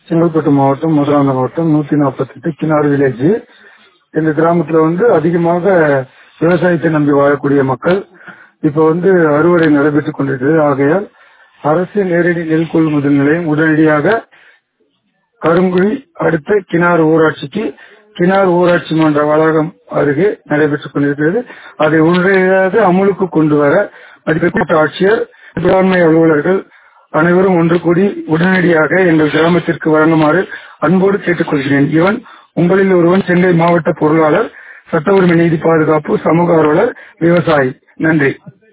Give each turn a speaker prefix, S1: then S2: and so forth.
S1: செங்கல்பட்டு மாவட்டம் மதுராந்தகம் மாவட்டம் நூத்தி நாற்பத்தி எட்டு கிணாறு வில்லேஜ் எங்க கிராமத்துல வந்து அதிகமாக விவசாயத்தை நம்பி வாழக்கூடிய மக்கள் இப்ப வந்து அறுவடை நடைபெற்றுக் கொண்டிருக்கிறது ஆகையால் அரசு நேரடி நெல் கொள்முதல் நிலையம் உடனடியாக கருங்குழி அடுத்த கிணாறு ஊராட்சிக்கு கிணாறு ஊராட்சி மன்ற வளாகம் அருகே நடைபெற்றுக் கொண்டிருக்கிறது அதை உடனடியாக அமலுக்கு கொண்டு வர மதிப்பிற்குரிய ஆட்சியர் வேளாண்மை அலுவலர்கள் அனைவரும் ஒன்று கூடி உடனடியாக எங்கள் கிராமத்திற்கு வழங்குமாறு அன்போடு கேட்டுக்கொள்கிறேன் இவன் உங்களில் ஒருவன் சென்னை மாவட்ட பொருளாளர் சட்ட உரிமை நீதி பாதுகாப்பு சமூக ஆர்வலர் விவசாயி நன்றி